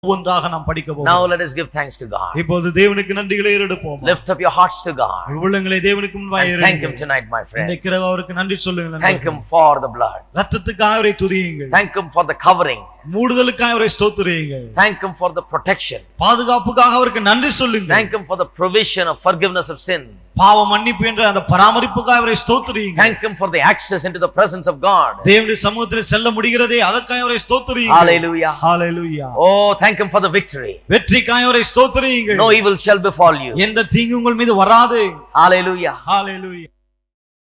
ஒவ்வொன்றாக நாம் படிக்க போகிறோம் Now let us give thanks to God. இப்போது தேவனுக்கு நன்றிகளை ஏறெடுப்போம் Lift up your hearts to God. உள்ளங்களை தேவனுக்கு முன்பாக And thank Him ஏறெடுங்கள். tonight, my friend. இன்றைக்கு இரவு அவருக்கு நன்றி சொல்லுங்கள் Thank Him for the blood. ரத்தத்துக்காக அவரை துதியுங்கள் Thank Him for the covering. மூடுதலுக்காக அவரை ஸ்தோத்திரியுங்கள் Thank Him for the protection. பாதுகாப்புக்காக அவருக்கு நன்றி சொல்லுங்கள் Thank Him for the provision of forgiveness of sin. பாவ மன்னிப்பு என்ற அந்த பராமரிப்புக்காக அவரை ஸ்தோத்திரியுங்கள் Thank Him for the access into the presence of God. தேவனுடைய சமூகத்தில் செல்ல முடிகிறதே அதற்காக அவரை ஸ்தோத்திரியுங்கள் Hallelujah. Hallelujah Oh, thank Him for the victory. வெற்றிக்காக அவரை ஸ்தோத்திரியுங்கள் No evil shall befall you. எந்த தீங்கு உங்கள் மீது வராது Hallelujah. ஹalleluya